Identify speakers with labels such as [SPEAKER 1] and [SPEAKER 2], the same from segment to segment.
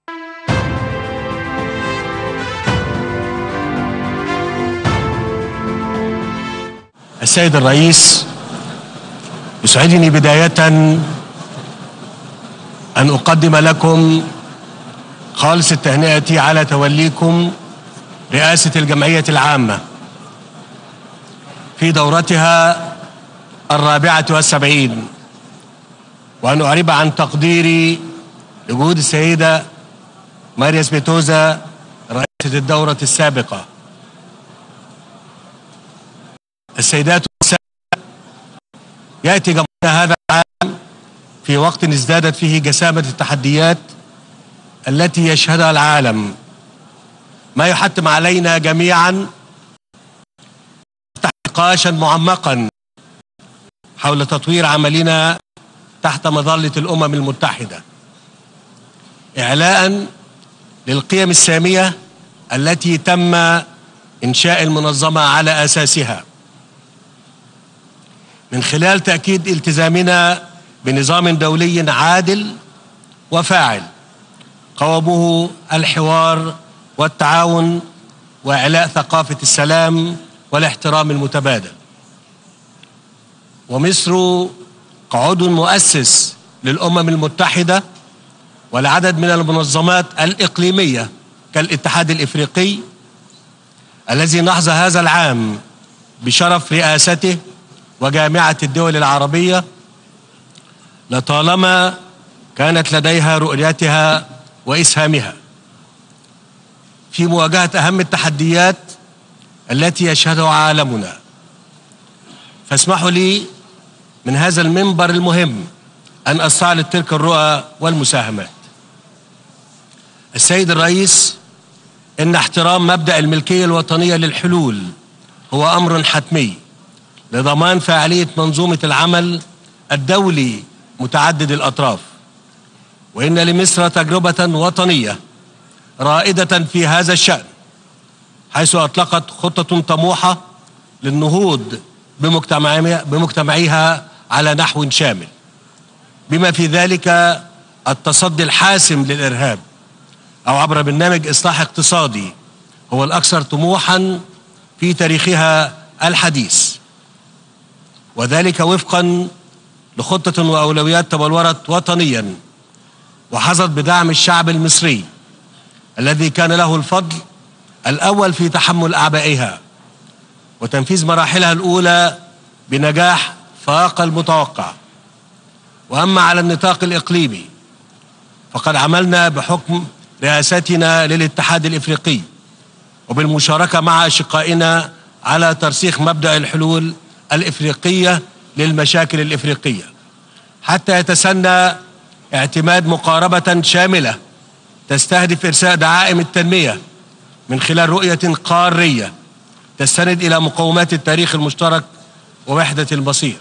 [SPEAKER 1] السيد الرئيس يسعدني بداية أن أقدم لكم خالص التهنئة على توليكم رئاسة الجمعية العامة في دورتها الرابعة والسبعين وأن أعرب عن تقديري لجهود السيدة ماريا سبيتوزا رئيسة الدورة السابقة السيدات والسادة يأتي جمعنا هذا العام في وقت ازدادت فيه جسامة التحديات التي يشهدها العالم ما يحتم علينا جميعا نقاشا معمقا حول تطوير عملنا تحت مظلة الأمم المتحدة إعلاء للقيم السامية التي تم إنشاء المنظمة على أساسها من خلال تأكيد التزامنا بنظام دولي عادل وفاعل قوامه الحوار والتعاون وإعلاء ثقافة السلام والاحترام المتبادل ومصر كعضو مؤسس للأمم المتحدة والعدد من المنظمات الإقليمية كالاتحاد الإفريقي الذي نحظى هذا العام بشرف رئاسته وجامعة الدول العربية لطالما كانت لديها رؤيتها وإسهامها في مواجهة أهم التحديات التي يشهدها عالمنا فاسمحوا لي من هذا المنبر المهم أن أستعرض تلك الرؤى والمساهمات السيد الرئيس إن احترام مبدأ الملكية الوطنية للحلول هو أمر حتمي لضمان فاعلية منظومة العمل الدولي متعدد الأطراف وإن لمصر تجربة وطنية رائدة في هذا الشأن حيث أطلقت خطة طموحة للنهوض بمجتمعها على نحو شامل بما في ذلك التصدي الحاسم للإرهاب أو عبر برنامج إصلاح اقتصادي هو الأكثر طموحا في تاريخها الحديث وذلك وفقا لخطة وأولويات تبلورت وطنيا وحظت بدعم الشعب المصري الذي كان له الفضل الأول في تحمل أعبائها وتنفيذ مراحلها الأولى بنجاح فاق المتوقع وأما على النطاق الإقليمي فقد عملنا بحكم رئاستنا للاتحاد الإفريقي وبالمشاركة مع أشقائنا على ترسيخ مبدأ الحلول الإفريقية للمشاكل الإفريقية حتى يتسنى اعتماد مقاربة شاملة تستهدف إرساء دعائم التنمية من خلال رؤية قارية تستند إلى مقومات التاريخ المشترك ووحدة المصير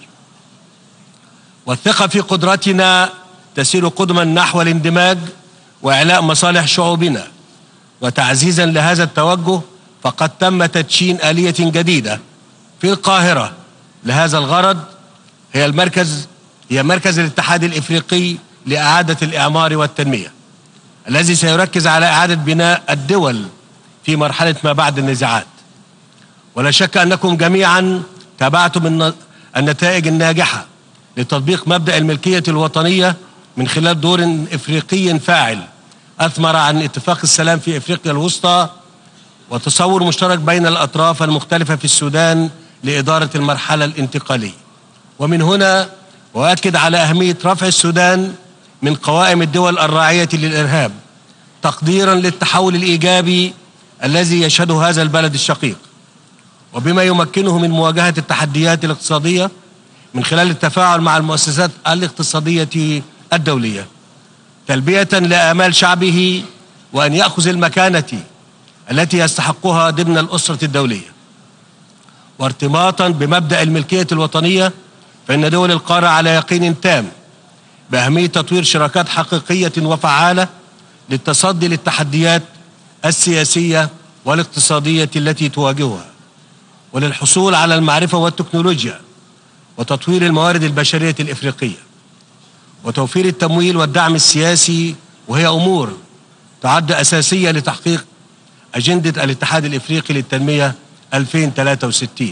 [SPEAKER 1] والثقة في قدرتنا تسير قدما نحو الاندماج وإعلاء مصالح شعوبنا وتعزيزا لهذا التوجه فقد تم تدشين آلية جديدة في القاهرة لهذا الغرض هي المركز هي مركز الاتحاد الإفريقي لإعادة الإعمار والتنمية الذي سيركز على إعادة بناء الدول في مرحلة ما بعد النزاعات ولا شك أنكم جميعا تابعتم النتائج الناجحة لتطبيق مبدأ الملكية الوطنية من خلال دور إفريقي فاعل أثمر عن اتفاق السلام في إفريقيا الوسطى وتصور مشترك بين الأطراف المختلفة في السودان لإدارة المرحلة الانتقالية ومن هنا أؤكد على أهمية رفع السودان من قوائم الدول الراعية للإرهاب تقديرا للتحول الإيجابي الذي يشهده هذا البلد الشقيق وبما يمكنه من مواجهة التحديات الاقتصادية من خلال التفاعل مع المؤسسات الاقتصادية الدولية تلبية لآمال شعبه وأن يأخذ المكانة التي يستحقها ضمن الأسرة الدولية وارتباطا بمبدأ الملكية الوطنية فإن دول القارة على يقين تام بأهمية تطوير شراكات حقيقية وفعالة للتصدي للتحديات السياسية والاقتصادية التي تواجهها وللحصول على المعرفة والتكنولوجيا وتطوير الموارد البشرية الإفريقية وتوفير التمويل والدعم السياسي وهي أمور تعد أساسية لتحقيق أجندة الاتحاد الإفريقي للتنمية 2063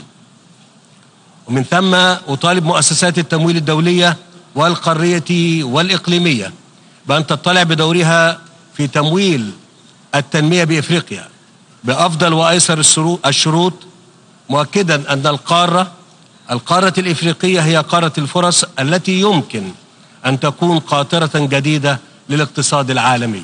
[SPEAKER 1] ومن ثم أطالب مؤسسات التمويل الدولية والقارية والإقليمية بأن تطلع بدورها في تمويل التنمية بإفريقيا بأفضل وأيسر الشروط مؤكدا أن القارة القارة الإفريقية هي قارة الفرص التي يمكن أن تكون قاطرة جديدة للاقتصاد العالمي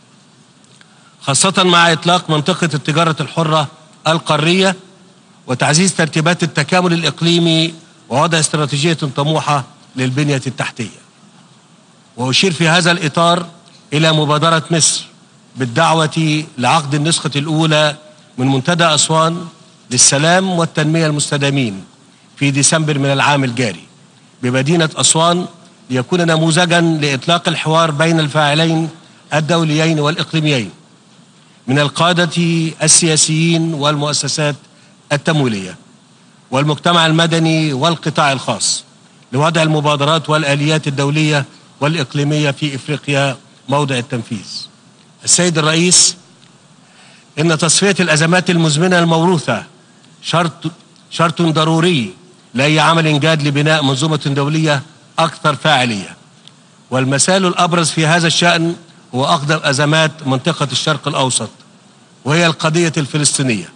[SPEAKER 1] خاصة مع إطلاق منطقة التجارة الحرة القارية وتعزيز ترتيبات التكامل الإقليمي ووضع استراتيجية طموحة للبنية التحتية وأشير في هذا الإطار إلى مبادرة مصر بالدعوة لعقد النسخة الأولى من منتدى أسوان للسلام والتنمية المستدامين في ديسمبر من العام الجاري بمدينة أسوان ليكون نموذجا لإطلاق الحوار بين الفاعلين الدوليين والإقليميين من القادة السياسيين والمؤسسات التمويلية والمجتمع المدني والقطاع الخاص لوضع المبادرات والآليات الدولية والإقليمية في إفريقيا موضع التنفيذ السيد الرئيس إن تصفية الأزمات المزمنة الموروثة شرط شرط ضروري لأي عمل جاد لبناء منظومة دولية أكثر فاعلية والمثال الأبرز في هذا الشأن هو أقدم أزمات منطقة الشرق الأوسط وهي القضية الفلسطينية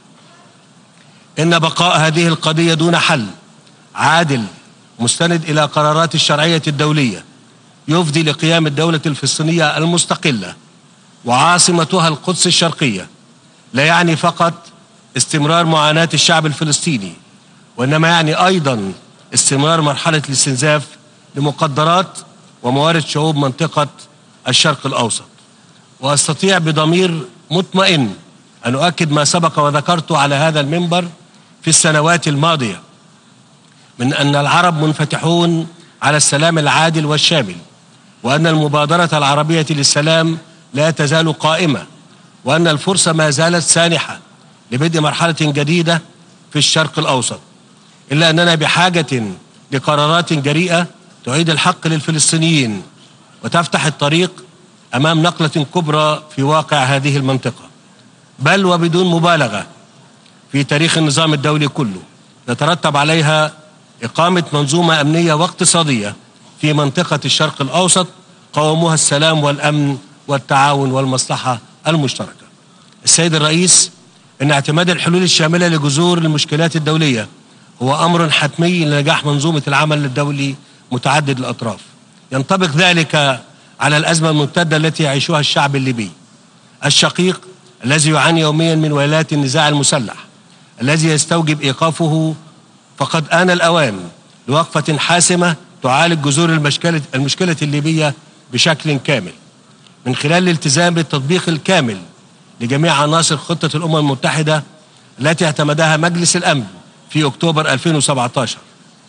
[SPEAKER 1] إن بقاء هذه القضية دون حل عادل مستند إلى قرارات الشرعية الدولية يفضي لقيام الدولة الفلسطينية المستقلة وعاصمتها القدس الشرقية لا يعني فقط استمرار معاناة الشعب الفلسطيني وإنما يعني أيضا استمرار مرحلة الاستنزاف لمقدرات وموارد شعوب منطقة الشرق الأوسط وأستطيع بضمير مطمئن أن أؤكد ما سبق وذكرته على هذا المنبر في السنوات الماضية من أن العرب منفتحون على السلام العادل والشامل وأن المبادرة العربية للسلام لا تزال قائمة وأن الفرصة ما زالت سانحة لبدء مرحلة جديدة في الشرق الأوسط إلا أننا بحاجة لقرارات جريئة تعيد الحق للفلسطينيين وتفتح الطريق أمام نقلة كبرى في واقع هذه المنطقة بل وبدون مبالغة في تاريخ النظام الدولي كله يترتب عليها إقامة منظومة أمنية واقتصادية في منطقة الشرق الأوسط قومها السلام والأمن والتعاون والمصلحة المشتركة السيد الرئيس أن اعتماد الحلول الشاملة لجذور المشكلات الدولية هو أمر حتمي لنجاح منظومة العمل الدولي متعدد الأطراف ينطبق ذلك على الأزمة الممتدة التي يعيشها الشعب الليبي الشقيق الذي يعاني يوميا من ويلات النزاع المسلح الذي يستوجب إيقافه فقد آن الأوان لوقفة حاسمة تعالج جذور المشكلة, المشكلة الليبية بشكل كامل من خلال الالتزام بالتطبيق الكامل لجميع عناصر خطة الأمم المتحدة التي اعتمدها مجلس الأمن في أكتوبر 2017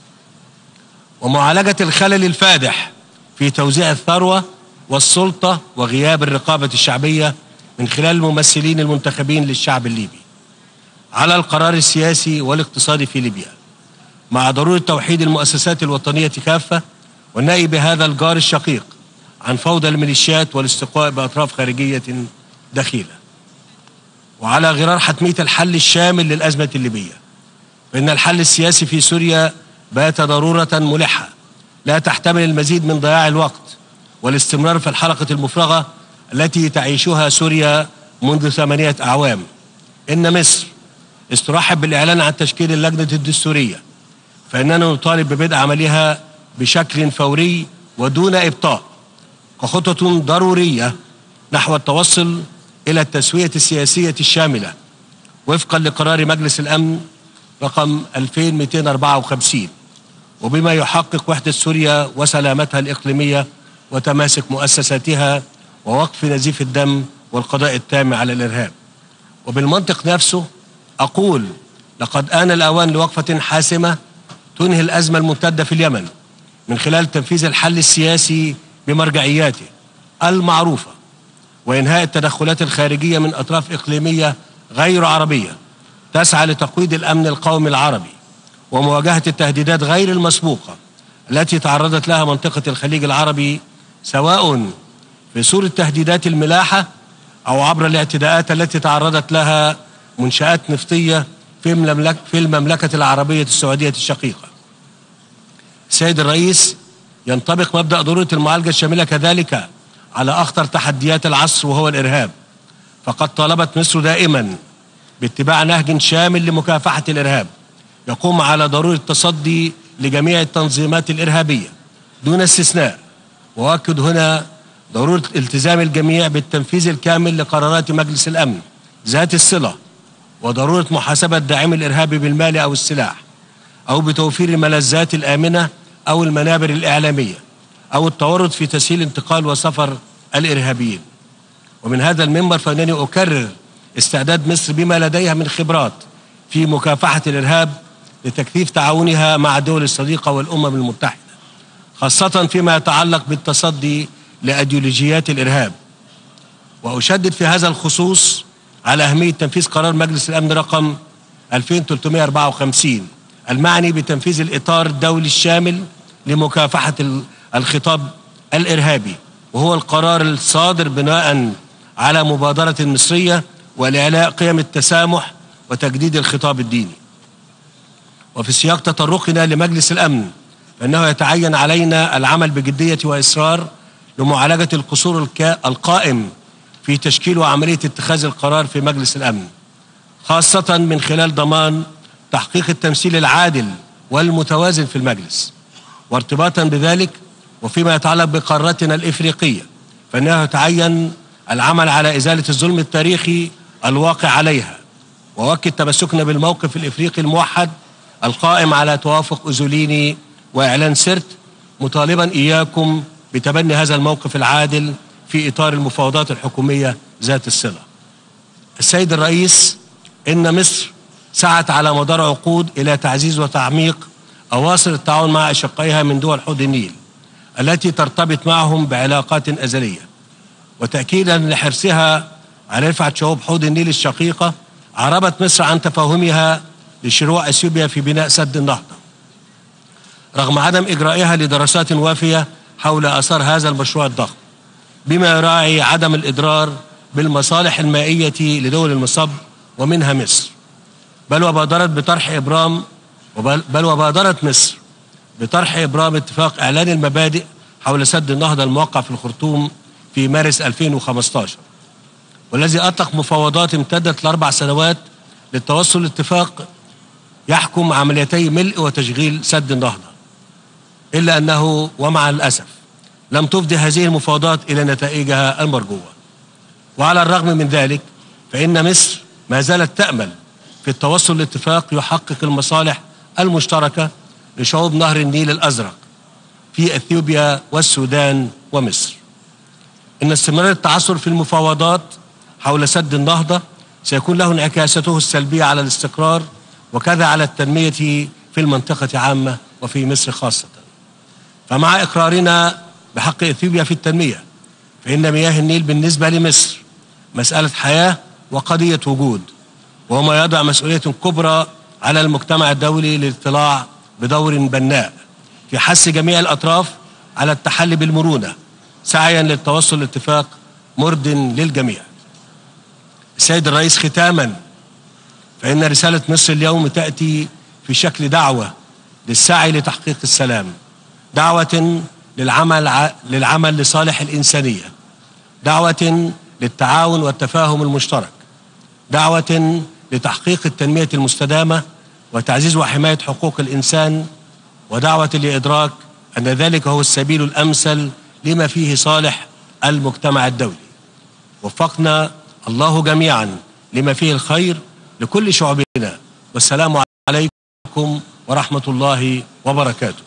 [SPEAKER 1] ومعالجة الخلل الفادح في توزيع الثروة والسلطة وغياب الرقابة الشعبية من خلال الممثلين المنتخبين للشعب الليبي على القرار السياسي والاقتصادي في ليبيا مع ضرورة توحيد المؤسسات الوطنية كافة والنهي بهذا الجار الشقيق عن فوضى الميليشيات والاستقواء بأطراف خارجية دخيلة وعلى غرار حتمية الحل الشامل للأزمة الليبية فإن الحل السياسي في سوريا بات ضرورة ملحة لا تحتمل المزيد من ضياع الوقت والاستمرار في الحلقة المفرغة التي تعيشها سوريا منذ ثمانية أعوام إن مصر استرحب بالإعلان عن تشكيل اللجنة الدستورية فإننا نطالب ببدء عملها بشكل فوري ودون إبطاء كخطوة ضرورية نحو التوصل إلى التسوية السياسية الشاملة وفقا لقرار مجلس الأمن رقم 2254 وبما يحقق وحدة سوريا وسلامتها الإقليمية وتماسك مؤسساتها ووقف نزيف الدم والقضاء التام على الإرهاب وبالمنطق نفسه أقول لقد آن الأوان لوقفة حاسمة تنهي الأزمة الممتدة في اليمن من خلال تنفيذ الحل السياسي بمرجعياته المعروفة وإنهاء التدخلات الخارجية من أطراف إقليمية غير عربية تسعى لتقويض الأمن القومي العربي ومواجهة التهديدات غير المسبوقة التي تعرضت لها منطقة الخليج العربي سواء في صورة تهديدات الملاحة أو عبر الاعتداءات التي تعرضت لها منشآت نفطية في المملكة, في المملكة العربية السعودية الشقيقة السيد الرئيس ينطبق مبدأ ضرورة المعالجة الشاملة كذلك على أخطر تحديات العصر وهو الإرهاب فقد طالبت مصر دائما باتباع نهج شامل لمكافحة الإرهاب يقوم على ضرورة التصدي لجميع التنظيمات الإرهابية دون استثناء وأؤكد هنا ضرورة التزام الجميع بالتنفيذ الكامل لقرارات مجلس الأمن ذات الصلة وضرورة محاسبة داعم الإرهاب بالمال أو السلاح أو بتوفير الملذات الآمنة أو المنابر الإعلامية أو التورط في تسهيل انتقال وسفر الإرهابيين ومن هذا المنبر فإنني أكرر استعداد مصر بما لديها من خبرات في مكافحة الإرهاب لتكثيف تعاونها مع الدول الصديقة والأمم المتحدة خاصة فيما يتعلق بالتصدي لأيديولوجيات الإرهاب وأشدد في هذا الخصوص على أهمية تنفيذ قرار مجلس الأمن رقم 2354 المعني بتنفيذ الإطار الدولي الشامل لمكافحة الخطاب الإرهابي وهو القرار الصادر بناء على مبادرة مصرية ولإعلاء قيم التسامح وتجديد الخطاب الديني وفي سياق تطرقنا لمجلس الأمن فإنه يتعين علينا العمل بجدية وإصرار لمعالجة القصور القائم في تشكيل وعملية اتخاذ القرار في مجلس الأمن خاصة من خلال ضمان تحقيق التمثيل العادل والمتوازن في المجلس وارتباطا بذلك وفيما يتعلق بقارتنا الإفريقية فإنه يتعين العمل على إزالة الظلم التاريخي الواقع عليها وأؤكد تمسكنا بالموقف الإفريقي الموحد القائم على توافق أزوليني وإعلان سرت مطالبا إياكم بتبني هذا الموقف العادل في إطار المفاوضات الحكومية ذات الصلة السيد الرئيس إن مصر سعت على مدار عقود إلى تعزيز وتعميق أواصر التعاون مع أشقائها من دول حوض النيل التي ترتبط معهم بعلاقات أزلية وتأكيدا لحرصها على رفعة شعوب حوض النيل الشقيقة عربت مصر عن تفاهمها لشروع أثيوبيا في بناء سد النهضة رغم عدم إجرائها لدراسات وافية حول آثار هذا المشروع الضخم بما يراعي عدم الإضرار بالمصالح المائية لدول المصب ومنها مصر بل وبادرت بطرح إبرام بل وبادرت مصر بطرح إبرام اتفاق إعلان المبادئ حول سد النهضة الموقع في الخرطوم في مارس 2015 والذي أطلق مفاوضات امتدت لأربع سنوات للتوصل لاتفاق يحكم عمليتي ملء وتشغيل سد النهضة إلا أنه ومع الأسف لم تفضي هذه المفاوضات إلى نتائجها المرجوة وعلى الرغم من ذلك فإن مصر ما زالت تأمل في التوصل لاتفاق يحقق المصالح المشتركة لشعوب نهر النيل الأزرق في أثيوبيا والسودان ومصر إن استمرار التعثر في المفاوضات حول سد النهضة سيكون له انعكاساته السلبية على الاستقرار وكذا على التنمية في المنطقة عامة وفي مصر خاصة فمع إقرارنا بحق إثيوبيا في التنمية فإن مياه النيل بالنسبة لمصر مسألة حياة وقضية وجود وهو ما يضع مسؤولية كبرى على المجتمع الدولي للاطلاع بدور بناء في حث جميع الأطراف على التحلي بالمرونة سعيا للتوصل لاتفاق مرد للجميع السيد الرئيس ختاما فإن رسالة مصر اليوم تأتي في شكل دعوة للسعي لتحقيق السلام دعوة للعمل للعمل لصالح الإنسانية دعوة للتعاون والتفاهم المشترك دعوة لتحقيق التنمية المستدامة وتعزيز وحماية حقوق الإنسان ودعوة لإدراك أن ذلك هو السبيل الأمثل لما فيه صالح المجتمع الدولي وفقنا الله جميعا لما فيه الخير لكل شعوبنا والسلام عليكم ورحمة الله وبركاته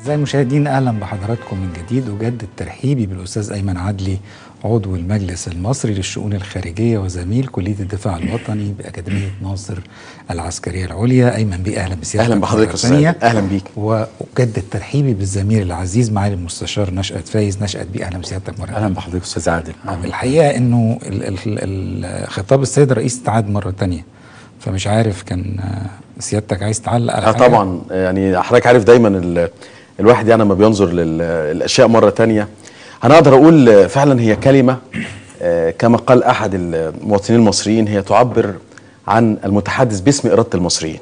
[SPEAKER 2] أعزائي المشاهدين أهلا بحضراتكم من جديد أجدد ترحيبي بالأستاذ أيمن عدلي عضو المجلس المصري للشؤون الخارجية وزميل كلية الدفاع الوطني بأكاديمية ناصر العسكرية العليا أيمن بيه أهلا بسيادتك
[SPEAKER 3] اهلا بحضرتك يا استاذ اهلا بيك
[SPEAKER 2] وأجدد ترحيبي بالزميل العزيز معالي المستشار نشأت فايز نشأت بيه أهلا بسيادتك مرة
[SPEAKER 4] اهلا بحضرتك استاذ عادل
[SPEAKER 2] الحقيقة إنه ال- ال- ال- خطاب السيد الرئيس اتعاد مرة تانية فمش عارف كان آه، سيادتك عايز تعلق على
[SPEAKER 3] اه
[SPEAKER 2] حاجة؟
[SPEAKER 3] طبعا يعني حضرتك عارف دايما ال- الواحد يعني لما بينظر للاشياء مره تانية انا اقدر اقول آه، فعلا هي كلمه آه، كما قال احد المواطنين المصريين هي تعبر عن المتحدث باسم اراده المصريين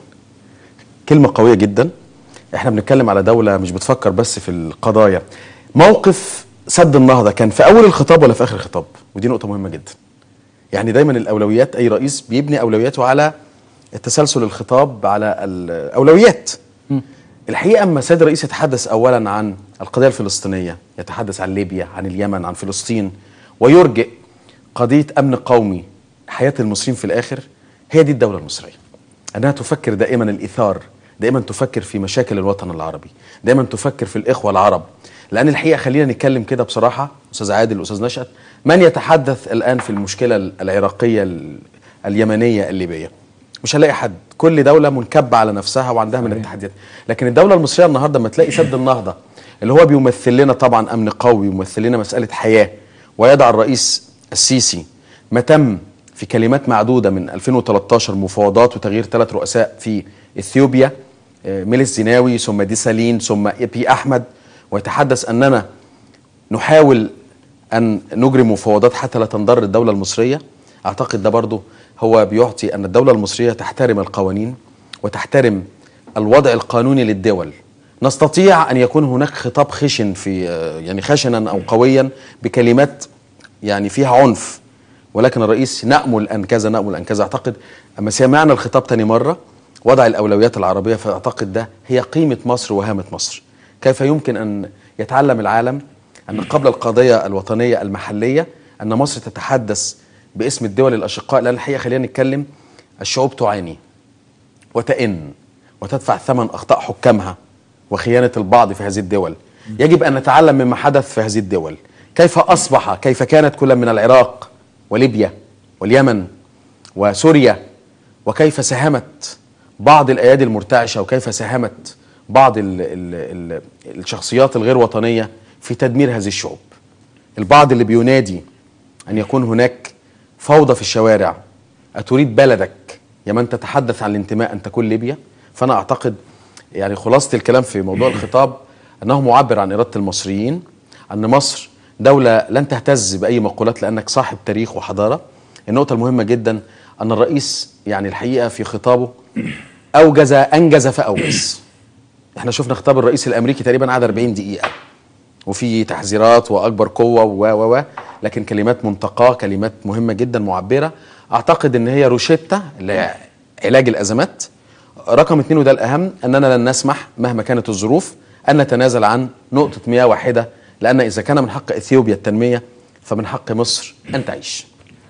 [SPEAKER 3] كلمه قويه جدا احنا بنتكلم على دوله مش بتفكر بس في القضايا موقف سد النهضه كان في اول الخطاب ولا في اخر الخطاب ودي نقطه مهمه جدا يعني دايما الاولويات اي رئيس بيبني اولوياته على التسلسل الخطاب على الاولويات الحقيقه اما السيد الرئيس يتحدث اولا عن القضيه الفلسطينيه يتحدث عن ليبيا عن اليمن عن فلسطين ويرجئ قضيه امن قومي حياه المصريين في الاخر هي دي الدوله المصريه انها تفكر دائما الايثار دائما تفكر في مشاكل الوطن العربي دائما تفكر في الاخوه العرب لان الحقيقه خلينا نتكلم كده بصراحه استاذ عادل استاذ نشأت من يتحدث الان في المشكله العراقيه ال- اليمنيه الليبيه مش هنلاقي حد كل دوله منكبه على نفسها وعندها من التحديات لكن الدوله المصريه النهارده لما تلاقي سد النهضه اللي هو بيمثل لنا طبعا امن قوي ويمثل لنا مساله حياه ويضع الرئيس السيسي ما تم في كلمات معدوده من 2013 مفاوضات وتغيير ثلاث رؤساء في اثيوبيا آه، ميليس زيناوي ثم ديسالين ثم ايبي احمد ويتحدث اننا نحاول ان نجري مفاوضات حتى لا تنضر الدوله المصريه اعتقد ده برضه هو بيعطي ان الدوله المصريه تحترم القوانين وتحترم الوضع القانوني للدول نستطيع ان يكون هناك خطاب خشن في آه، يعني خشنا او قويا بكلمات يعني فيها عنف ولكن الرئيس نأمل أن كذا نأمل أن كذا أعتقد أما سمعنا الخطاب تاني مرة وضع الأولويات العربية فأعتقد ده هي قيمة مصر وهامة مصر كيف يمكن أن يتعلم العالم أن قبل القضية الوطنية المحلية أن مصر تتحدث باسم الدول الأشقاء لأن الحقيقة خلينا نتكلم الشعوب تعاني وتئن وتدفع ثمن أخطاء حكامها وخيانة البعض في هذه الدول يجب أن نتعلم مما حدث في هذه الدول كيف أصبح كيف كانت كل من العراق وليبيا واليمن وسوريا وكيف ساهمت بعض الأيادي المرتعشة وكيف ساهمت بعض ال ال ال الشخصيات الغير وطنية في تدمير هذه الشعوب البعض اللي بينادي أن يكون هناك فوضى في الشوارع أتريد بلدك يا من تتحدث عن الانتماء أن تكون ليبيا فأنا أعتقد يعني خلاصة الكلام في موضوع الخطاب أنه معبر عن إرادة المصريين أن مصر دولة لن تهتز بأي مقولات لأنك صاحب تاريخ وحضارة النقطة المهمة جدا أن الرئيس يعني الحقيقة في خطابه أوجز أنجز فأوجز احنا شفنا خطاب الرئيس الأمريكي تقريبا قعد 40 دقيقة وفي تحذيرات واكبر قوه و و و لكن كلمات منتقاه كلمات مهمه جدا معبره اعتقد ان هي روشيتا اللي هي علاج الازمات رقم اثنين وده الاهم اننا لن نسمح مهما كانت الظروف ان نتنازل عن نقطه مياه واحده لان اذا كان من حق اثيوبيا التنميه فمن حق مصر ان تعيش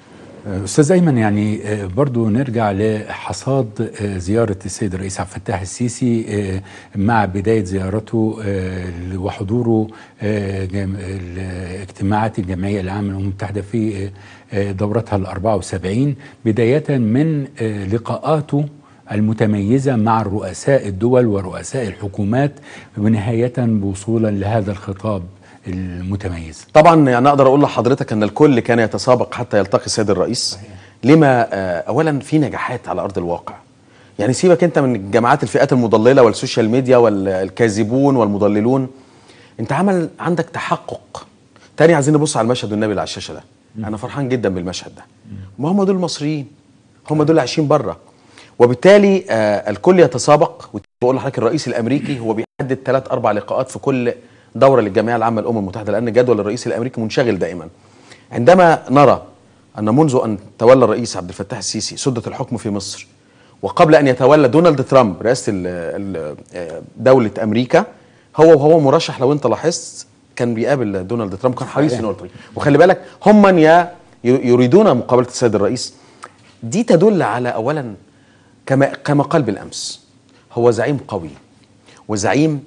[SPEAKER 4] استاذ ايمن يعني آه، برضو نرجع لحصاد آه، زياره السيد الرئيس عبد الفتاح السيسي آه، مع بدايه زيارته آه، وحضوره آه، جم- الاجتماعات الجمعيه العامه للامم المتحده في آه، آه، دورتها ال 74 بدايه من آه، لقاءاته المتميزه مع رؤساء الدول ورؤساء الحكومات ونهايه بوصولا لهذا الخطاب المتميز
[SPEAKER 3] طبعا يعني اقدر اقول لحضرتك ان الكل كان يتسابق حتى يلتقي السيد الرئيس لما آه، اولا في نجاحات على ارض الواقع يعني سيبك انت من الجماعات الفئات المضلله والسوشيال ميديا والكاذبون والمضللون انت عمل عندك تحقق تاني عايزين نبص على المشهد والنبي اللي على الشاشه ده انا فرحان جدا بالمشهد ده ما هم دول المصريين هم دول اللي عايشين بره وبالتالي آه الكل يتسابق وبقول لحضرتك الرئيس الامريكي هو بيحدد ثلاث اربع لقاءات في كل دوره للجمعيه العامه للامم المتحده لان جدول الرئيس الامريكي منشغل دائما عندما نرى ان منذ ان تولى الرئيس عبد الفتاح السيسي سده الحكم في مصر وقبل ان يتولى دونالد ترامب رئاسه ال- ال- آه، دوله امريكا هو وهو مرشح لو انت لاحظت كان بيقابل دونالد ترامب كان حريص انه يلتقي وخلي بالك هم من يا- يريدون مقابله السيد الرئيس دي تدل على اولا كما كما قال بالامس هو زعيم قوي وزعيم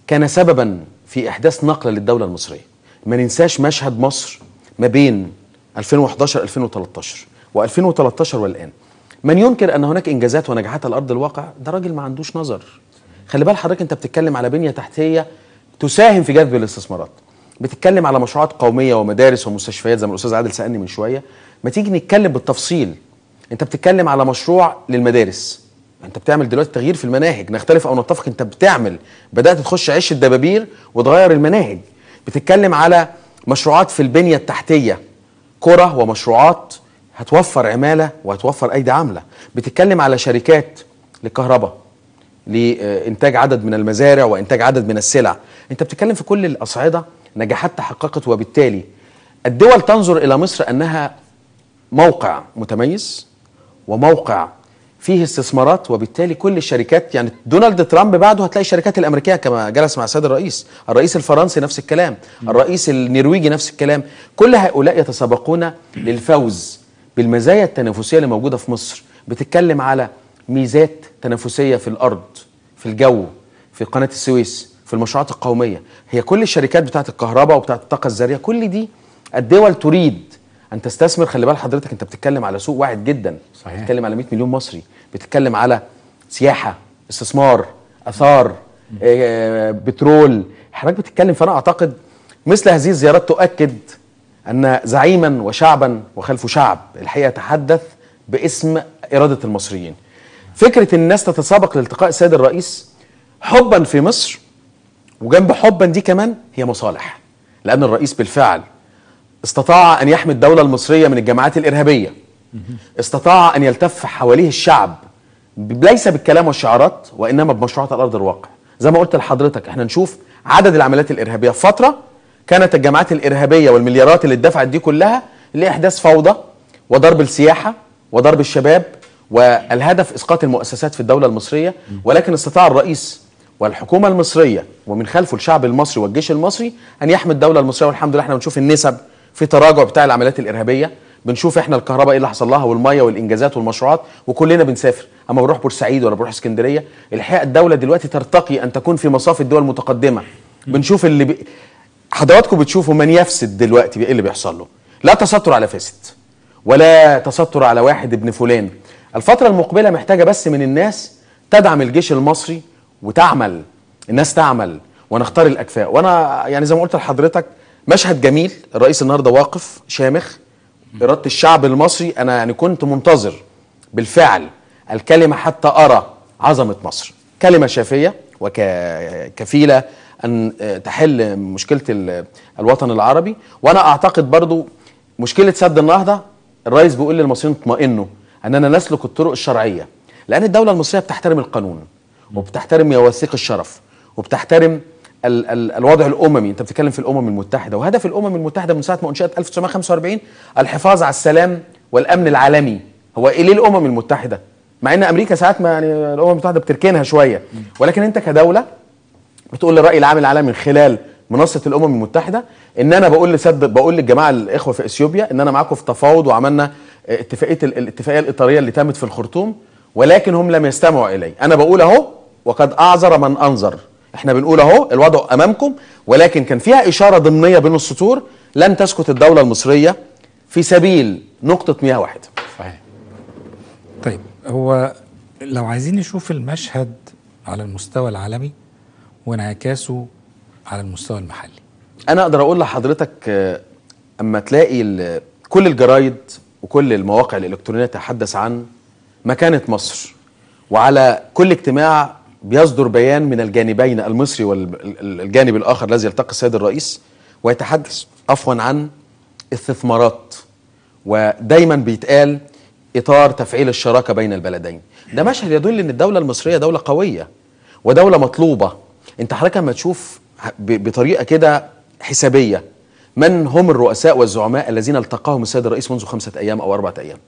[SPEAKER 3] كان سببا في احداث نقله للدوله المصريه ما ننساش مشهد مصر ما بين 2011 2013 و2013 والان من ينكر ان هناك انجازات ونجاحات على ارض الواقع ده راجل ما عندوش نظر خلي بال حضرتك انت بتتكلم على بنيه تحتيه تساهم في جذب الاستثمارات بتتكلم على مشروعات قوميه ومدارس ومستشفيات زي ما الاستاذ عادل سالني من شويه ما تيجي نتكلم بالتفصيل انت بتتكلم على مشروع للمدارس انت بتعمل دلوقتي تغيير في المناهج نختلف او نتفق انت بتعمل بدات تخش عش الدبابير وتغير المناهج بتتكلم على مشروعات في البنيه التحتيه كره ومشروعات هتوفر عماله وهتوفر ايدي عامله بتتكلم على شركات للكهرباء لانتاج عدد من المزارع وانتاج عدد من السلع انت بتتكلم في كل الاصعده نجاحات تحققت وبالتالي الدول تنظر الى مصر انها موقع متميز وموقع فيه استثمارات وبالتالي كل الشركات يعني دونالد ترامب بعده هتلاقي الشركات الامريكيه كما جلس مع السيد الرئيس، الرئيس الفرنسي نفس الكلام، الرئيس النرويجي نفس الكلام، كل هؤلاء يتسابقون للفوز بالمزايا التنافسيه اللي موجوده في مصر، بتتكلم على ميزات تنافسيه في الارض، في الجو، في قناه السويس، في المشروعات القوميه، هي كل الشركات بتاعت الكهرباء وبتاعت الطاقه الذريه كل دي الدول تريد ان تستثمر خلي بال حضرتك انت بتتكلم على سوق واعد جدا
[SPEAKER 4] صحيح.
[SPEAKER 3] بتتكلم على 100 مليون مصري بتتكلم على سياحه استثمار اثار آه، بترول حضرتك بتتكلم فانا اعتقد مثل هذه الزيارات تؤكد ان زعيما وشعبا وخلفه شعب الحقيقه يتحدث باسم اراده المصريين فكره ان الناس تتسابق لالتقاء السيد الرئيس حبا في مصر وجنب حبا دي كمان هي مصالح لان الرئيس بالفعل استطاع ان يحمي الدوله المصريه من الجماعات الارهابيه استطاع ان يلتف حواليه الشعب ب- ليس بالكلام والشعارات وانما بمشروعات على ارض الواقع زي ما قلت لحضرتك احنا نشوف عدد العمليات الارهابيه في فتره كانت الجماعات الارهابيه والمليارات اللي اتدفعت دي كلها لاحداث فوضى وضرب السياحه وضرب الشباب والهدف اسقاط المؤسسات في الدوله المصريه ولكن استطاع الرئيس والحكومه المصريه ومن خلفه الشعب المصري والجيش المصري ان يحمي الدوله المصريه والحمد لله احنا بنشوف النسب في تراجع بتاع العمليات الارهابيه بنشوف احنا الكهرباء ايه اللي حصل لها والميه والانجازات والمشروعات وكلنا بنسافر اما بنروح بورسعيد ولا بنروح اسكندريه الحقيقه الدوله دلوقتي ترتقي ان تكون في مصاف الدول المتقدمه بنشوف اللي بي... حضراتكم بتشوفوا من يفسد دلوقتي ايه اللي بيحصل له لا تستر على فاسد ولا تستر على واحد ابن فلان الفترة المقبلة محتاجة بس من الناس تدعم الجيش المصري وتعمل الناس تعمل ونختار الأكفاء وأنا يعني زي ما قلت لحضرتك مشهد جميل الرئيس النهاردة واقف شامخ إرادة الشعب المصري أنا يعني كنت منتظر بالفعل الكلمة حتى أرى عظمة مصر كلمة شافية وكفيلة أن تحل مشكلة ال- الوطن العربي وأنا أعتقد برضو مشكلة سد النهضة الرئيس بيقول للمصريين اطمئنوا أننا نسلك الطرق الشرعية لأن الدولة المصرية بتحترم القانون وبتحترم مواثيق الشرف وبتحترم ال ال الوضع الاممي انت بتتكلم في الامم المتحده وهدف الامم المتحده من ساعه ما انشئت 1945 الحفاظ على السلام والامن العالمي هو ايه ليه الامم المتحده مع ان امريكا ساعات ما يعني الامم المتحده بتركنها شويه ولكن انت كدوله بتقول للراي العام العالمي من خلال منصه الامم المتحده ان انا بقول لسد بقول للجماعه الاخوه في اثيوبيا ان انا معاكم في تفاوض وعملنا آه، اتفاقيه ال- الاتفاقيه الاطاريه اللي تمت في الخرطوم ولكن هم لم يستمعوا الي انا بقول اهو وقد اعذر من انظر احنا بنقول اهو الوضع امامكم ولكن كان فيها اشاره ضمنيه بين السطور لن تسكت الدوله المصريه في سبيل نقطه مياه واحده
[SPEAKER 4] صحيح
[SPEAKER 2] طيب هو لو عايزين نشوف المشهد على المستوى العالمي وانعكاسه على المستوى المحلي
[SPEAKER 3] انا اقدر اقول لحضرتك آه، اما تلاقي ال- كل الجرايد وكل المواقع الالكترونيه تتحدث عن مكانه مصر وعلى كل اجتماع بيصدر بيان من الجانبين المصري والجانب الاخر الذي يلتقي السيد الرئيس ويتحدث عفوا عن استثمارات ودايما بيتقال اطار تفعيل الشراكه بين البلدين ده مشهد يدل ان الدوله المصريه دوله قويه ودوله مطلوبه انت حضرتك لما تشوف ب- بطريقه كده حسابيه من هم الرؤساء والزعماء الذين التقاهم السيد الرئيس منذ خمسه ايام او اربعه ايام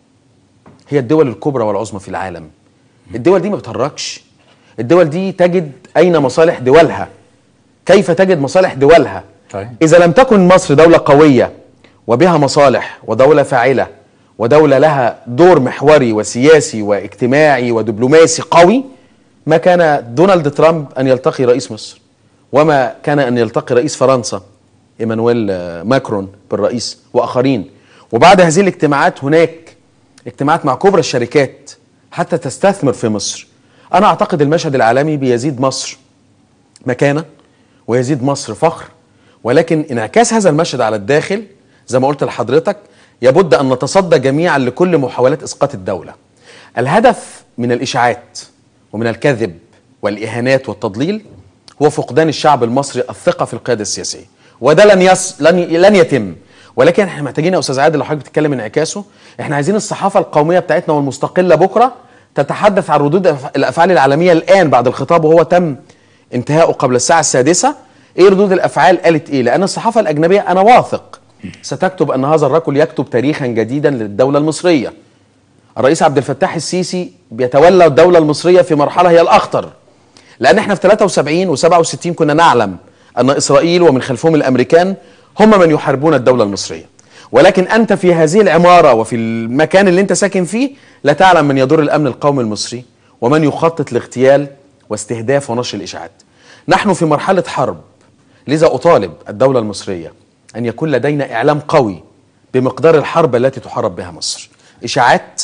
[SPEAKER 3] هي الدول الكبرى والعظمى في العالم الدول دي ما بتهرجش الدول دي تجد اين مصالح دولها كيف تجد مصالح دولها
[SPEAKER 4] طيب.
[SPEAKER 3] اذا لم تكن مصر دوله قويه وبها مصالح ودوله فاعله ودوله لها دور محوري وسياسي واجتماعي ودبلوماسي قوي ما كان دونالد ترامب ان يلتقي رئيس مصر وما كان ان يلتقي رئيس فرنسا ايمانويل آه، ماكرون بالرئيس واخرين وبعد هذه الاجتماعات هناك اجتماعات مع كبرى الشركات حتى تستثمر في مصر انا اعتقد المشهد العالمي بيزيد مصر مكانه ويزيد مصر فخر ولكن انعكاس هذا المشهد على الداخل زي ما قلت لحضرتك يبد ان نتصدى جميعا لكل محاولات اسقاط الدوله. الهدف من الاشاعات ومن الكذب والاهانات والتضليل هو فقدان الشعب المصري الثقه في القياده السياسيه وده لن يص... لن لن يتم ولكن احنا محتاجين يا استاذ عادل لو حضرتك بتتكلم انعكاسه احنا عايزين الصحافه القوميه بتاعتنا والمستقله بكره تتحدث عن ردود الأف- الافعال العالميه الان بعد الخطاب وهو تم انتهائه قبل الساعه السادسه ايه ردود الافعال قالت ايه لان الصحافه الاجنبيه انا واثق ستكتب ان هذا الرجل يكتب تاريخا جديدا للدوله المصريه الرئيس عبد الفتاح السيسي بيتولى الدوله المصريه في مرحله هي الاخطر لان احنا في 73 و67 كنا نعلم ان اسرائيل ومن خلفهم الامريكان هم من يحاربون الدوله المصريه ولكن انت في هذه العماره وفي المكان اللي انت ساكن فيه لا تعلم من يضر الامن القومي المصري ومن يخطط لاغتيال واستهداف ونشر الاشاعات نحن في مرحله حرب لذا اطالب الدوله المصريه ان يكون لدينا اعلام قوي بمقدار الحرب التي تحارب بها مصر اشاعات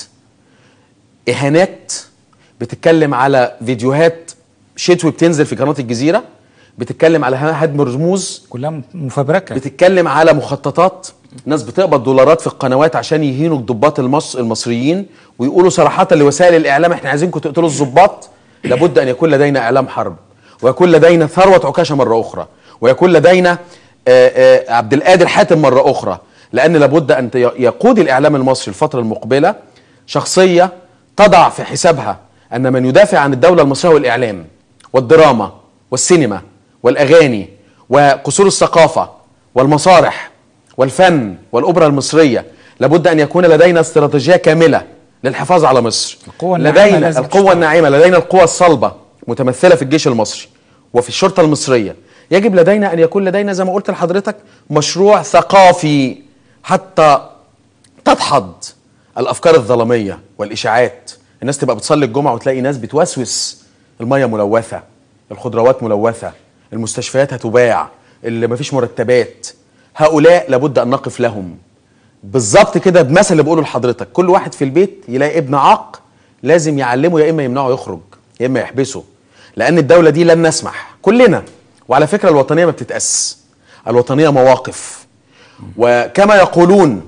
[SPEAKER 3] اهانات بتتكلم على فيديوهات شتوي بتنزل في قناه الجزيره بتتكلم على هدم رموز
[SPEAKER 2] كلها مفبركه
[SPEAKER 3] بتتكلم على مخططات ناس بتقبض دولارات في القنوات عشان يهينوا الضباط المص... المصريين ويقولوا صراحة لوسائل الإعلام احنا عايزينكم تقتلوا الضباط لابد أن يكون لدينا إعلام حرب ويكون لدينا ثروة عكاشة مرة أخرى ويكون لدينا آه، آه، عبد القادر حاتم مرة أخرى لأن لابد أن ت- يقود الإعلام المصري الفترة المقبلة شخصية تضع في حسابها أن من يدافع عن الدولة المصرية هو الإعلام والدراما والسينما والأغاني وقصور الثقافة والمسارح والفن والأوبرا المصرية لابد أن يكون لدينا استراتيجية كاملة للحفاظ على مصر
[SPEAKER 2] القوة الناعمة
[SPEAKER 3] لدينا
[SPEAKER 2] لازم
[SPEAKER 3] القوة
[SPEAKER 2] تشتغل.
[SPEAKER 3] الناعمة لدينا القوة الصلبة متمثلة في الجيش المصري وفي الشرطة المصرية يجب لدينا أن يكون لدينا زي ما قلت لحضرتك مشروع ثقافي حتى تدحض الافكار الظلاميه والاشاعات الناس تبقى بتصلي الجمعه وتلاقي ناس بتوسوس الميه ملوثه الخضروات ملوثه المستشفيات هتباع اللي مفيش مرتبات هؤلاء لابد ان نقف لهم بالظبط كده بمثل اللي بقوله لحضرتك كل واحد في البيت يلاقي ابن عاق لازم يعلمه يا اما يمنعه يخرج يا اما يحبسه لان الدوله دي لن نسمح كلنا وعلى فكره الوطنيه ما بتتأس الوطنيه مواقف وكما يقولون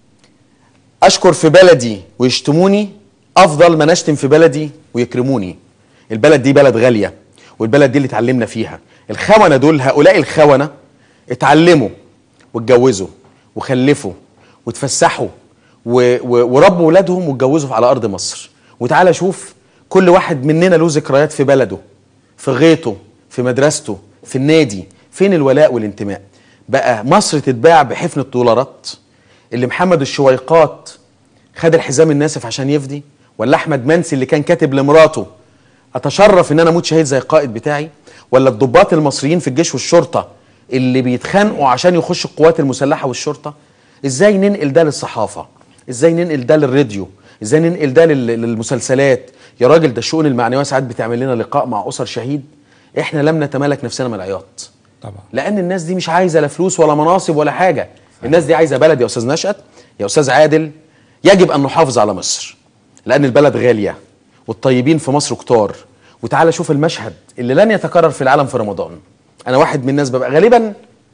[SPEAKER 3] اشكر في بلدي ويشتموني افضل ما نشتم في بلدي ويكرموني البلد دي بلد غاليه والبلد دي اللي اتعلمنا فيها الخونه دول هؤلاء الخونه اتعلموا واتجوزوا وخلفوا وتفسحوا و- و- وربوا ولادهم واتجوزوا على ارض مصر وتعالى شوف كل واحد مننا له ذكريات في بلده في غيطه في مدرسته في النادي فين الولاء والانتماء بقى مصر تتباع بحفنة دولارات اللي محمد الشويقات خد الحزام الناسف عشان يفدي ولا احمد منسي اللي كان كاتب لمراته اتشرف ان انا اموت شهيد زي القائد بتاعي ولا الضباط المصريين في الجيش والشرطه اللي بيتخانقوا عشان يخشوا القوات المسلحه والشرطه ازاي ننقل ده للصحافه ازاي ننقل ده للراديو ازاي ننقل ده لل- للمسلسلات يا راجل ده الشؤون المعنويه ساعات بتعمل لنا لقاء مع اسر شهيد احنا لم نتمالك نفسنا من العياط
[SPEAKER 2] طبعا
[SPEAKER 3] لان الناس دي مش عايزه لا فلوس ولا مناصب ولا حاجه الناس دي عايزه بلد يا استاذ نشأت يا استاذ عادل يجب ان نحافظ على مصر لان البلد غاليه والطيبين في مصر كتار وتعالى شوف المشهد اللي لن يتكرر في العالم في رمضان انا واحد من الناس ببقى غالبا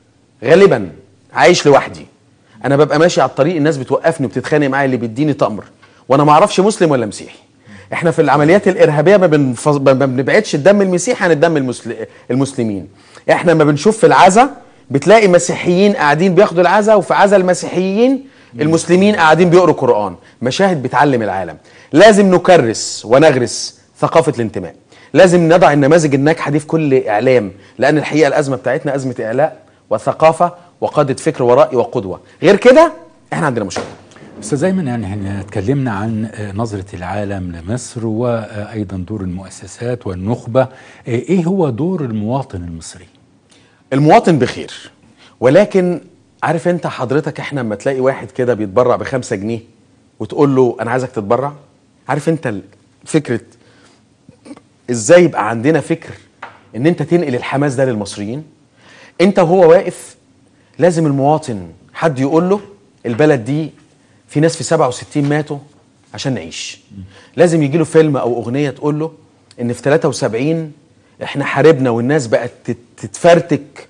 [SPEAKER 3] غالبا عايش لوحدي انا ببقى ماشي على الطريق الناس بتوقفني وبتتخانق معايا اللي بيديني تمر وانا ما اعرفش مسلم ولا مسيحي احنا في العمليات الارهابيه ما, بنفص... ما بنبعدش الدم المسيحي عن الدم المسل... المسلمين احنا ما بنشوف في العزا بتلاقي مسيحيين قاعدين بياخدوا العزا وفي عزا المسيحيين المسلمين قاعدين بيقروا قرآن مشاهد بتعلم العالم لازم نكرس ونغرس ثقافة الانتماء لازم نضع النماذج الناجحة دي في كل إعلام لأن الحقيقة الأزمة بتاعتنا أزمة إعلاء وثقافة وقادة فكر ورأي وقدوة غير كده احنا عندنا مشكلة
[SPEAKER 4] استاذ ايمن يعني احنا اتكلمنا عن آه، نظره العالم لمصر وايضا دور المؤسسات والنخبه آه، ايه هو دور المواطن المصري
[SPEAKER 3] المواطن بخير ولكن عارف انت حضرتك احنا لما تلاقي واحد كده بيتبرع بخمسة جنيه وتقول له انا عايزك تتبرع عارف انت ال- فكرة ازاي يبقى عندنا فكر ان انت تنقل الحماس ده للمصريين انت وهو واقف لازم المواطن حد يقول له البلد دي في ناس في 67 ماتوا عشان نعيش لازم يجي له فيلم او اغنيه تقول له ان في 73 احنا حاربنا والناس بقت تت- تتفرتك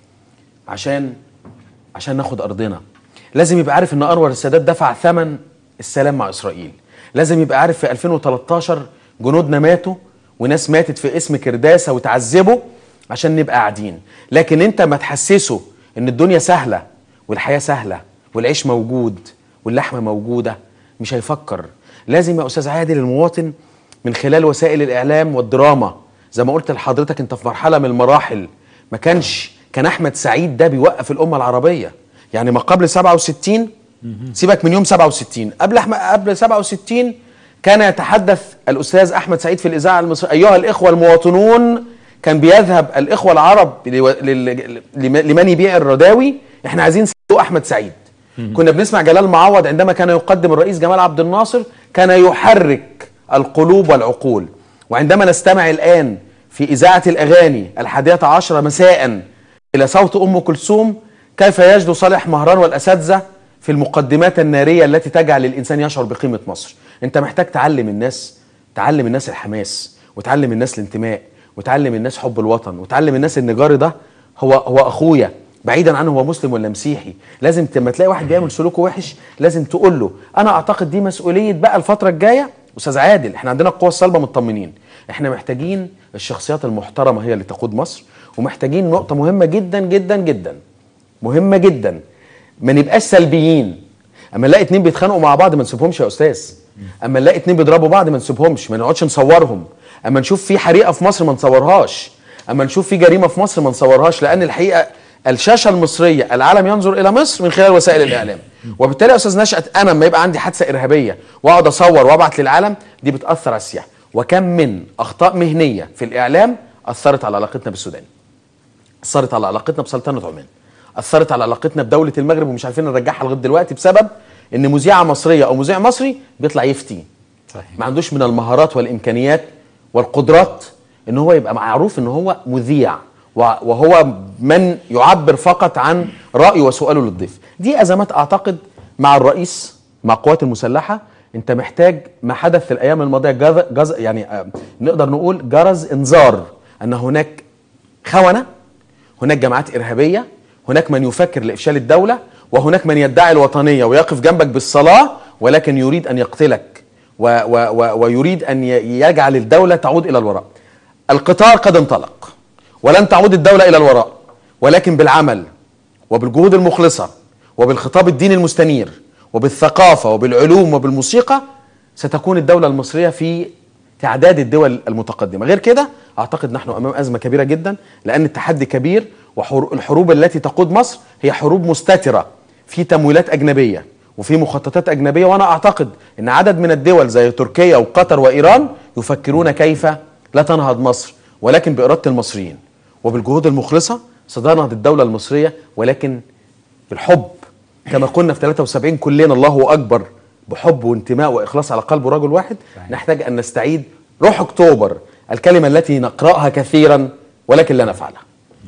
[SPEAKER 3] عشان عشان ناخد ارضنا لازم يبقى عارف ان انور السادات دفع ثمن السلام مع اسرائيل لازم يبقى عارف في 2013 جنودنا ماتوا وناس ماتت في اسم كرداسه وتعذبوا عشان نبقى قاعدين لكن انت ما تحسسه ان الدنيا سهله والحياه سهله والعيش موجود واللحمه موجوده مش هيفكر لازم يا استاذ عادل المواطن من خلال وسائل الاعلام والدراما زي ما قلت لحضرتك انت في مرحله من المراحل ما كانش كان احمد سعيد ده بيوقف الامه العربيه يعني ما قبل 67 سيبك من يوم 67 قبل احمد قبل 67 كان يتحدث الاستاذ احمد سعيد في الاذاعه المصريه ايها الاخوه المواطنون كان بيذهب الاخوه العرب لو- لل- لم- لمن يبيع الرداوي احنا عايزين صندوق احمد سعيد كنا بنسمع جلال معوض عندما كان يقدم الرئيس جمال عبد الناصر كان يحرك القلوب والعقول وعندما نستمع الآن في إذاعة الأغاني الحادية عشرة مساء إلى صوت أم كلثوم كيف يجدو صالح مهران والأساتذة في المقدمات النارية التي تجعل الإنسان يشعر بقيمة مصر أنت محتاج تعلم الناس تعلم الناس الحماس وتعلم الناس الانتماء وتعلم الناس حب الوطن وتعلم الناس ان جاري ده هو هو اخويا بعيدا عنه هو مسلم ولا مسيحي لازم لما تلاقي واحد بيعمل سلوكه وحش لازم تقول له انا اعتقد دي مسؤوليه بقى الفتره الجايه استاذ عادل احنا عندنا القوى الصلبه مطمنين احنا محتاجين الشخصيات المحترمه هي اللي تقود مصر ومحتاجين نقطه مهمه جدا جدا جدا مهمه جدا ما نبقاش سلبيين اما نلاقي اتنين بيتخانقوا مع بعض ما نسيبهمش يا استاذ اما نلاقي اتنين بيضربوا بعض ما نسيبهمش ما نقعدش نصورهم اما نشوف في حريقه في مصر ما نصورهاش اما نشوف في جريمه في مصر ما نصورهاش لان الحقيقه الشاشه المصريه العالم ينظر الى مصر من خلال وسائل الاعلام وبالتالي يا استاذ نشأت انا لما يبقى عندي حادثه ارهابيه واقعد اصور وابعت للعالم دي بتاثر على السياحه وكم من اخطاء مهنيه في الاعلام اثرت على علاقتنا بالسودان اثرت على علاقتنا بسلطنه عمان اثرت على علاقتنا بدوله المغرب ومش عارفين نرجعها لغايه دلوقتي بسبب ان مذيعه مصريه او مذيع مصري بيطلع يفتي
[SPEAKER 2] صحيح.
[SPEAKER 3] ما عندوش من المهارات والامكانيات والقدرات ان هو يبقى معروف ان هو مذيع و- وهو من يعبر فقط عن رايه وسؤاله للضيف دي ازمات اعتقد مع الرئيس مع القوات المسلحه انت محتاج ما حدث في الايام الماضيه جز جز يعني آه، نقدر نقول جرز انذار ان هناك خونه هناك جماعات إرهابية هناك من يفكر لإفشال الدولة وهناك من يدعي الوطنية ويقف جنبك بالصلاة ولكن يريد أن يقتلك و و و ويريد أن ي- يجعل الدولة تعود إلى الوراء القطار قد انطلق ولن تعود الدولة إلى الوراء ولكن بالعمل وبالجهود المخلصة وبالخطاب الديني المستنير وبالثقافة وبالعلوم وبالموسيقى ستكون الدولة المصرية في تعداد الدول المتقدمة غير كده أعتقد نحن أمام أزمة كبيرة جدا لأن التحدي كبير والحروب التي تقود مصر هي حروب مستترة في تمويلات أجنبية وفي مخططات أجنبية وأنا أعتقد أن عدد من الدول زي تركيا وقطر وإيران يفكرون كيف لا تنهض مصر ولكن بإرادة المصريين وبالجهود المخلصة ستنهض الدولة المصرية ولكن بالحب كما قلنا في 73 كلنا الله اكبر بحب وانتماء واخلاص على قلب رجل واحد
[SPEAKER 2] صحيح.
[SPEAKER 3] نحتاج ان نستعيد روح اكتوبر الكلمه التي نقراها كثيرا ولكن لا نفعلها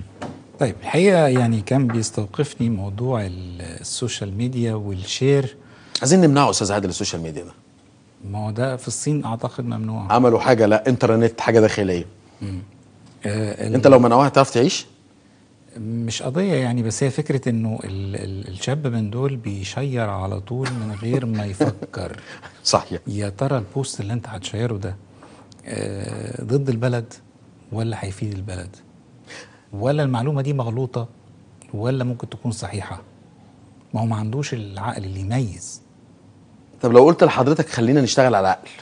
[SPEAKER 2] طيب الحقيقه يعني كان بيستوقفني موضوع ال- السوشيال ميديا والشير
[SPEAKER 3] عايزين نمنعه استاذ عادل السوشيال ميديا ده
[SPEAKER 2] ما هو ده في الصين اعتقد ممنوع
[SPEAKER 3] عملوا حاجه لا انترنت حاجه داخليه
[SPEAKER 2] آه ال-
[SPEAKER 3] انت لو منعوها هتعرف تعيش
[SPEAKER 2] مش قضيه يعني بس هي فكره انه ال ال الشاب من دول بيشير على طول من غير ما يفكر
[SPEAKER 3] صحيح
[SPEAKER 2] يا ترى البوست اللي انت هتشيره ده آه ضد البلد ولا هيفيد البلد ولا المعلومه دي مغلوطه ولا ممكن تكون صحيحه ما هو ما عندوش العقل اللي يميز
[SPEAKER 3] طب لو قلت لحضرتك خلينا نشتغل على العقل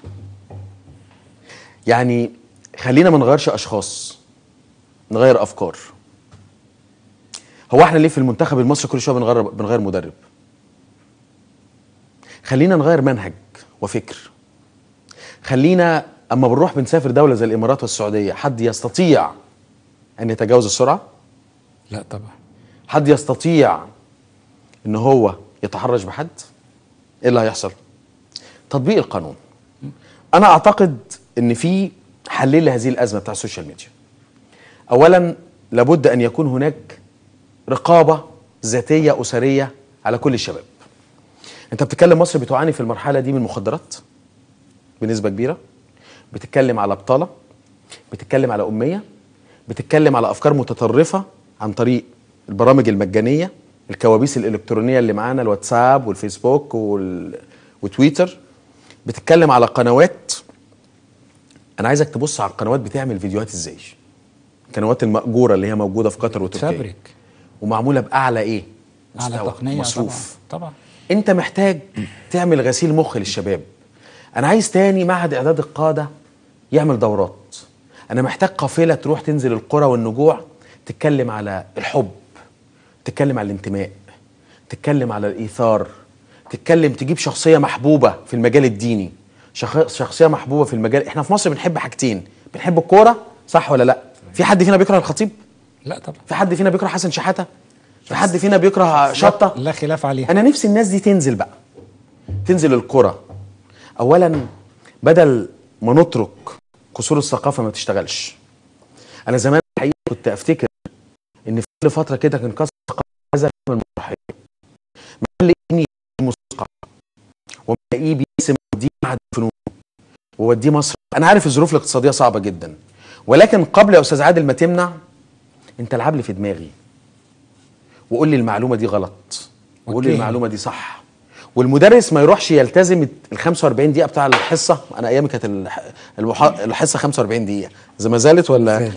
[SPEAKER 3] يعني خلينا ما نغيرش اشخاص نغير افكار هو احنا ليه في المنتخب المصري كل شويه بنغير بنغير مدرب خلينا نغير منهج وفكر خلينا اما بنروح بنسافر دوله زي الامارات والسعوديه حد يستطيع ان يتجاوز السرعه
[SPEAKER 2] لا طبعا
[SPEAKER 3] حد يستطيع ان هو يتحرش بحد ايه اللي هيحصل تطبيق القانون انا اعتقد ان في حلين لهذه الازمه بتاع السوشيال ميديا اولا لابد ان يكون هناك رقابه ذاتيه اسريه على كل الشباب انت بتتكلم مصر بتعاني في المرحله دي من مخدرات بنسبه كبيره بتتكلم على بطاله بتتكلم على اميه بتتكلم على افكار متطرفه عن طريق البرامج المجانيه الكوابيس الالكترونيه اللي معانا الواتساب والفيسبوك وال... وتويتر بتتكلم على قنوات انا عايزك تبص على القنوات بتعمل فيديوهات ازاي القنوات المأجوره اللي هي موجوده في قطر وتركيا
[SPEAKER 2] تفبرك
[SPEAKER 3] ومعموله باعلى ايه
[SPEAKER 2] على
[SPEAKER 3] مستوى،
[SPEAKER 2] تقنيه
[SPEAKER 3] مصروف
[SPEAKER 2] طبعا طبعا
[SPEAKER 3] انت محتاج تعمل غسيل مخ للشباب انا عايز تاني معهد اعداد القاده يعمل دورات انا محتاج قافله تروح تنزل القرى والنجوع تتكلم على الحب تتكلم على الانتماء تتكلم على الايثار تتكلم تجيب شخصيه محبوبه في المجال الديني شخ- شخصيه محبوبه في المجال احنا في مصر بنحب حاجتين بنحب الكوره صح ولا لا في حد فينا بيكره الخطيب
[SPEAKER 2] لا طبعا
[SPEAKER 3] في حد فينا بيكره حسن شحاته في حد فينا بيكره شطه
[SPEAKER 2] لا خلاف عليها
[SPEAKER 3] انا نفسي الناس دي تنزل بقى تنزل القرى اولا بدل ما نترك قصور الثقافه ما تشتغلش انا زمان الحقيقه كنت افتكر ان في كل فتره كده كان قصر الثقافه هذا من المسرحيه محل ابني موسيقى وملاقيه بيرسم وديه معهد فنون ووديه مصر انا عارف الظروف الاقتصاديه صعبه جدا ولكن قبل يا استاذ عادل ما تمنع انت العب لي في دماغي وقول لي المعلومه دي غلط وقول لي
[SPEAKER 2] أوكي.
[SPEAKER 3] المعلومه دي صح والمدرس ما يروحش يلتزم ال 45 دقيقه بتاع الحصه انا ايامي كانت الح- المح- الحصه 45 دقيقه اذا ما زالت ولا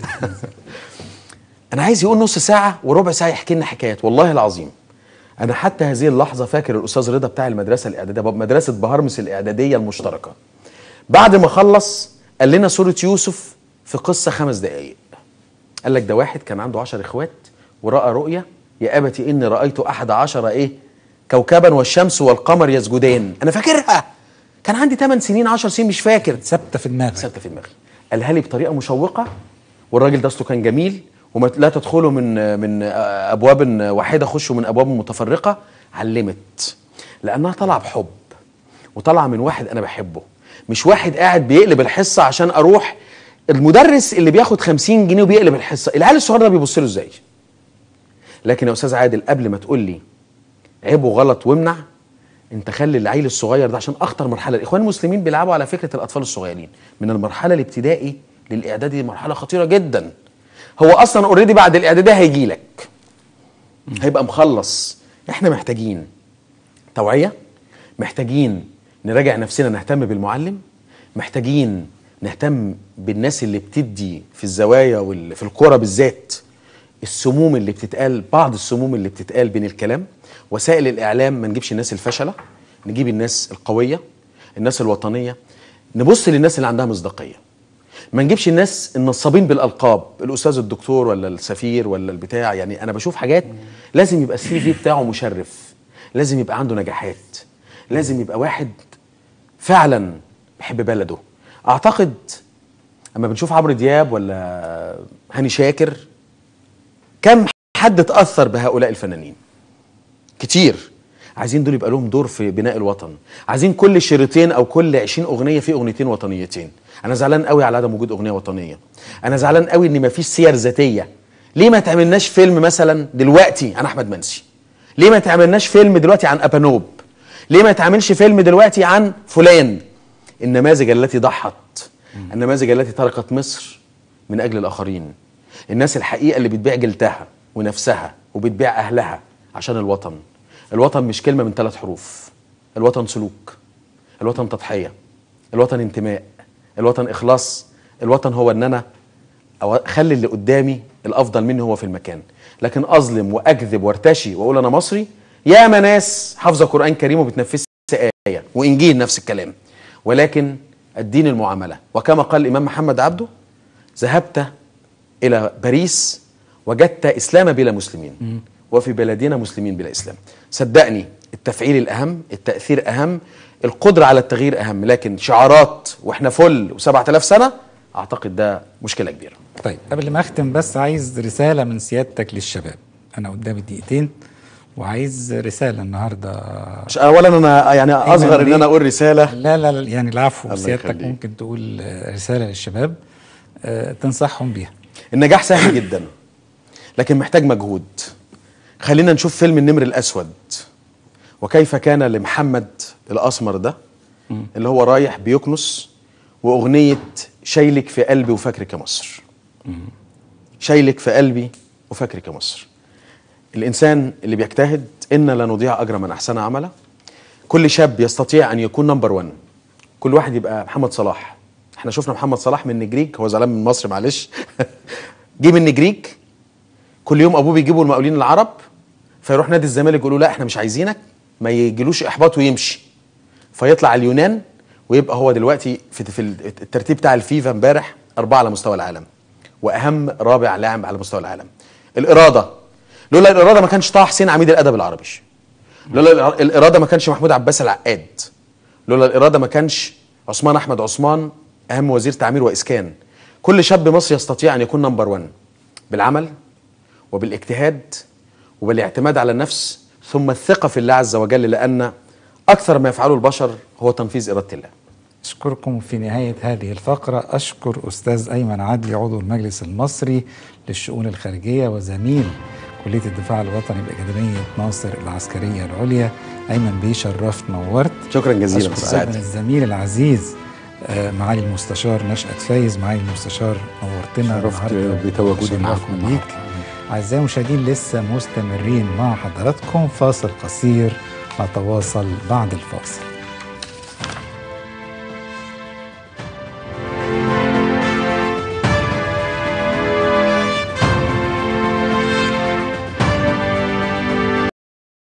[SPEAKER 3] انا عايز يقول نص ساعه وربع ساعه يحكي لنا حكايات والله العظيم انا حتى هذه اللحظه فاكر الاستاذ رضا بتاع المدرسه الاعداديه مدرسه بهرمس الاعداديه المشتركه بعد ما خلص قال لنا سوره يوسف في قصه خمس دقائق قال لك ده واحد كان عنده عشر اخوات وراى رؤيا يا ابتي اني رايت احد عشر ايه كوكبا والشمس والقمر يسجدان انا فاكرها كان عندي 8 سنين 10 سنين مش فاكر
[SPEAKER 2] ثابته في دماغك
[SPEAKER 3] ثابته في دماغي قالها لي بطريقه مشوقه والراجل ده اصله كان جميل وما لا تدخلوا من من ابواب واحده خشوا من ابواب متفرقه علمت لانها طالعه بحب وطالعه من واحد انا بحبه مش واحد قاعد بيقلب الحصه عشان اروح المدرس اللي بياخد 50 جنيه وبيقلب الحصه العيال الصغير ده بيبص له ازاي لكن يا استاذ عادل قبل ما تقول لي عيب وغلط وامنع انت خلي العيل الصغير ده عشان اخطر مرحله الاخوان المسلمين بيلعبوا على فكره الاطفال الصغيرين من المرحله الابتدائي للاعدادي دي مرحله خطيره جدا هو اصلا اوريدي بعد الاعدادي هيجي لك هيبقى مخلص احنا محتاجين توعيه محتاجين نراجع نفسنا نهتم بالمعلم محتاجين نهتم بالناس اللي بتدي في الزوايا وفي الكوره بالذات السموم اللي بتتقال بعض السموم اللي بتتقال بين الكلام وسائل الاعلام ما نجيبش الناس الفشله نجيب الناس القويه الناس الوطنيه نبص للناس اللي عندها مصداقيه ما نجيبش الناس النصابين بالالقاب الاستاذ الدكتور ولا السفير ولا البتاع يعني انا بشوف حاجات لازم يبقى السي في بتاعه مشرف لازم يبقى عنده نجاحات لازم يبقى واحد فعلا بيحب بلده اعتقد اما بنشوف عمرو دياب ولا هاني شاكر كم حد اتاثر بهؤلاء الفنانين كتير عايزين دول يبقى لهم دور في بناء الوطن عايزين كل شريطين او كل 20 اغنيه في اغنيتين وطنيتين انا زعلان قوي على عدم وجود اغنيه وطنيه انا زعلان قوي ان مفيش سير ذاتيه ليه ما تعملناش فيلم مثلا دلوقتي عن احمد منسي ليه ما تعملناش فيلم دلوقتي عن ابانوب ليه ما تعملش فيلم دلوقتي عن فلان النماذج التي ضحت النماذج التي تركت مصر من اجل الاخرين الناس الحقيقه اللي بتبيع جلدها ونفسها وبتبيع اهلها عشان الوطن الوطن مش كلمه من ثلاث حروف الوطن سلوك الوطن تضحيه الوطن انتماء الوطن اخلاص الوطن هو ان انا أو اخلي اللي قدامي الافضل مني هو في المكان لكن اظلم واكذب وارتشي واقول انا مصري ياما ناس حافظه قران كريم وبتنفذ ايه وانجيل نفس الكلام ولكن الدين المعامله وكما قال الامام محمد عبده ذهبت الى باريس وجدت اسلام بلا مسلمين وفي بلدنا مسلمين بلا اسلام صدقني التفعيل الاهم التاثير اهم القدره على التغيير اهم لكن شعارات واحنا فل و7000 سنه اعتقد ده مشكله كبيره
[SPEAKER 2] طيب قبل ما اختم بس عايز رساله من سيادتك للشباب انا قدامي دقيقتين وعايز رساله النهارده
[SPEAKER 3] مش اولا انا يعني اصغر ان
[SPEAKER 2] بيه.
[SPEAKER 3] انا اقول رساله
[SPEAKER 2] لا لا لا يعني العفو
[SPEAKER 3] الله
[SPEAKER 2] سيادتك
[SPEAKER 3] يخليك.
[SPEAKER 2] ممكن تقول آه، رساله للشباب آه، تنصحهم بيها
[SPEAKER 3] النجاح سهل جدا لكن محتاج مجهود خلينا نشوف فيلم النمر الاسود وكيف كان لمحمد الاسمر ده اللي هو رايح بيكنس واغنيه شايلك في قلبي وفاكرك يا مصر شايلك في قلبي وفاكرك يا مصر الانسان اللي بيجتهد ان لا نضيع اجر من احسن عملا كل شاب يستطيع ان يكون نمبر 1 كل واحد يبقى محمد صلاح احنا شفنا محمد صلاح من نجريك هو زعلان من مصر معلش جه من نجريك كل يوم ابوه بيجيبوا المقاولين العرب فيروح نادي الزمالك يقولوا لا احنا مش عايزينك ما يجيلوش احباط ويمشي فيطلع اليونان ويبقى هو دلوقتي في في الترتيب بتاع الفيفا امبارح اربعه على مستوى العالم واهم رابع لاعب على مستوى العالم الاراده لولا الاراده ما كانش طه حسين عميد الادب العربي لولا الإر- الاراده ما كانش محمود عباس العقاد لولا الاراده ما كانش عثمان احمد عثمان اهم وزير تعمير واسكان كل شاب مصري يستطيع ان يكون نمبر 1 بالعمل وبالاجتهاد وبالاعتماد على النفس ثم الثقه في الله عز وجل لان اكثر ما يفعله البشر هو تنفيذ اراده الله
[SPEAKER 2] أشكركم في نهاية هذه الفقرة أشكر أستاذ أيمن عدلي عضو المجلس المصري للشؤون الخارجية وزميل كلية الدفاع الوطني بأكاديمية ناصر العسكرية العليا أيمن بيه شرفت نورت
[SPEAKER 3] شكرا جزيلا
[SPEAKER 2] أشكر
[SPEAKER 3] أستاذ
[SPEAKER 2] أيضا
[SPEAKER 3] سعد.
[SPEAKER 2] الزميل العزيز آه، معالي المستشار نشأت فايز معالي المستشار نورتنا
[SPEAKER 4] شرفت
[SPEAKER 2] النهاردة.
[SPEAKER 4] بتواجدي
[SPEAKER 2] تشرفنا
[SPEAKER 4] معكم
[SPEAKER 2] بيك
[SPEAKER 4] النهاردة.
[SPEAKER 2] أعزائي المشاهدين لسه مستمرين مع حضراتكم فاصل قصير نتواصل بعد الفاصل